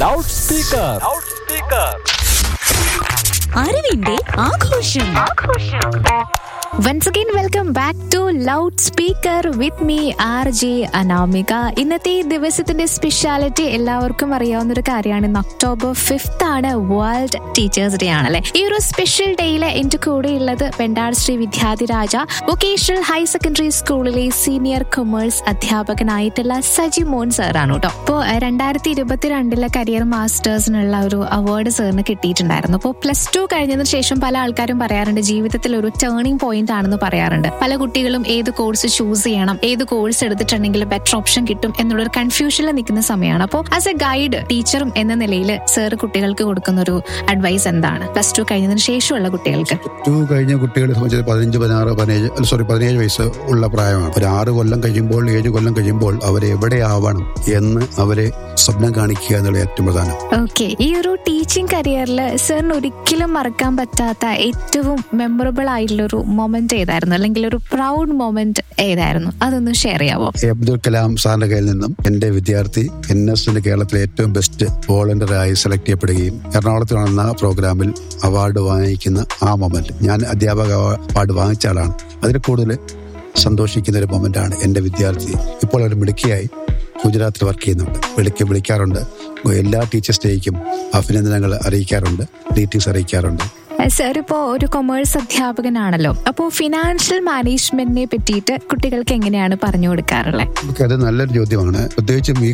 loud speaker അറിവിന്റെ ആഘോഷം once again welcome back to loud speaker with me R J Anamika ഇന്നത്തെ ഈ ദിവസത്തിന്റെ സ്പെഷ്യാലിറ്റി എല്ലാവർക്കും അറിയാവുന്ന ഒരു കാര്യമാണ് ഇന്ന് ഒക്ടോബർ ഫിഫ്ത്ത് ആണ് വേൾഡ് ടീച്ചേഴ്സ് ഡേ ആണല്ലേ ഈ ഒരു സ്പെഷ്യൽ ഡേയിൽ എന്റെ കൂടെ ഉള്ളത് Vendad Sree Vidyadhiraja vocational higher secondary സ്കൂളിലെ സീനിയർ കൊമേഴ്സ് അധ്യാപകനായിട്ടുള്ള സജി മോൻ സാറാണ് കേട്ടോ ഇപ്പോൾ രണ്ടായിരത്തി ഇരുപത്തിരണ്ടിലെ കരിയർ മാസ്റ്റേഴ്സിനുള്ള ഒരു അവാർഡ് സാറിന് കിട്ടിയിട്ടുണ്ടായിരുന്നു അപ്പോൾ പ്ലസ് ടു കഴിഞ്ഞതിന് ശേഷം പല ആൾക്കാരും പറയാറുണ്ട് ജീവിതത്തിൽ ഒരു ടേണിംഗ് പോയിന്റ് ആണെന്ന് പറയാറുണ്ട് പല കുട്ടികളും ഏത് കോഴ്സ് ചൂസ് ചെയ്യണം ഏത് കോഴ്സ് എടുത്തിട്ടുണ്ടെങ്കിൽ ബെറ്റർ ഓപ്ഷൻ കിട്ടും എന്നുള്ളൊരു കൺഫ്യൂഷനിൽ നിൽക്കുന്ന സമയമാണ് അപ്പോൾ ആസ് എ ഗൈഡ് ടീച്ചറും എന്ന നിലയിൽ സാർ കുട്ടികൾക്ക് കൊടുക്കുന്ന ഒരു അഡ്വൈസ് എന്താണ് പ്ലസ് ടു കഴിഞ്ഞതിന് ശേഷമുള്ള കുട്ടികൾക്ക് ടു കഴിഞ്ഞ കുട്ടികളെ സംബന്ധിച്ച് പതിനഞ്ച് പതിനാറ് പതിനേഴ് അല്ല സോറി പതിനേഴ് വയസ്സ് ഉള്ള പ്രായമാണ് ഒരു ആറ് കൊല്ലം കഴിയുമ്പോൾ ഏഴ് കൊല്ലം കഴിയുമ്പോൾ അവർ എവിടെയാവണം എന്ന് അവരെ സ്വപ്നം കാണിക്കുക എന്നുള്ള ഏറ്റവും പ്രധാനം ഓക്കെ ഈ ഒരു ടീച്ചിങ് കരിയറിൽ സാറിന് ഒരിക്കലും മറക്കാൻ പറ്റാത്ത ഏറ്റവും മെമ്മറബിൾ ആയിട്ടുള്ള ഒരു മൊമെന്റ് ഏതായിരുന്നു അല്ലെങ്കിൽ ഒരു പ്രൗഡ് മൊമെന്റ് ഏതായിരുന്നു അതൊന്ന് ഷെയർ ചെയ്യാവോ എ അബ്ദുൽ കലാം സാറിന്റെ കയ്യിൽ നിന്നും എന്റെ വിദ്യാർത്ഥി എൻ എസിന്റെ കേരളത്തിലെ ഏറ്റവും ബെസ്റ്റ് വോളണ്ടിയറായി സെലക്ട് ചെയ്യപ്പെടുകയും എറണാകുളത്ത് നടന്ന പ്രോഗ്രാമിൽ അവാർഡ് വാങ്ങിക്കുന്ന ആ മൊമെന്റ് ഞാൻ അധ്യാപക അവാർഡ് വാങ്ങിച്ച ആളാണ് അതിൽ കൂടുതൽ സന്തോഷിക്കുന്ന ഒരു മൊമെന്റാണ് എന്റെ വിദ്യാർത്ഥി ഇപ്പോൾ ഒരു മിടുക്കിയായി ഗുജറാത്തിൽ വർക്ക് ചെയ്യുന്നുണ്ട് വിളിക്ക് വിളിക്കാറുണ്ട് എല്ലാ ടീച്ചേഴ്സ് ഡേക്കും അഭിനന്ദനങ്ങൾ അറിയിക്കാറുണ്ട് ഡീറ്റെയിൽസ് അറിയിക്കാറുണ്ട് സാർ ഇപ്പോൾ ഒരു കൊമേഴ്സ് അധ്യാപകനാണല്ലോ അപ്പോൾ ഫിനാൻഷ്യൽ മാനേജ്മെന്റിനെ പറ്റിയിട്ട് കുട്ടികൾക്ക് എങ്ങനെയാണ് പറഞ്ഞു കൊടുക്കാറുള്ളത് നമുക്കത് നല്ലൊരു ചോദ്യമാണ് പ്രത്യേകിച്ചും ഈ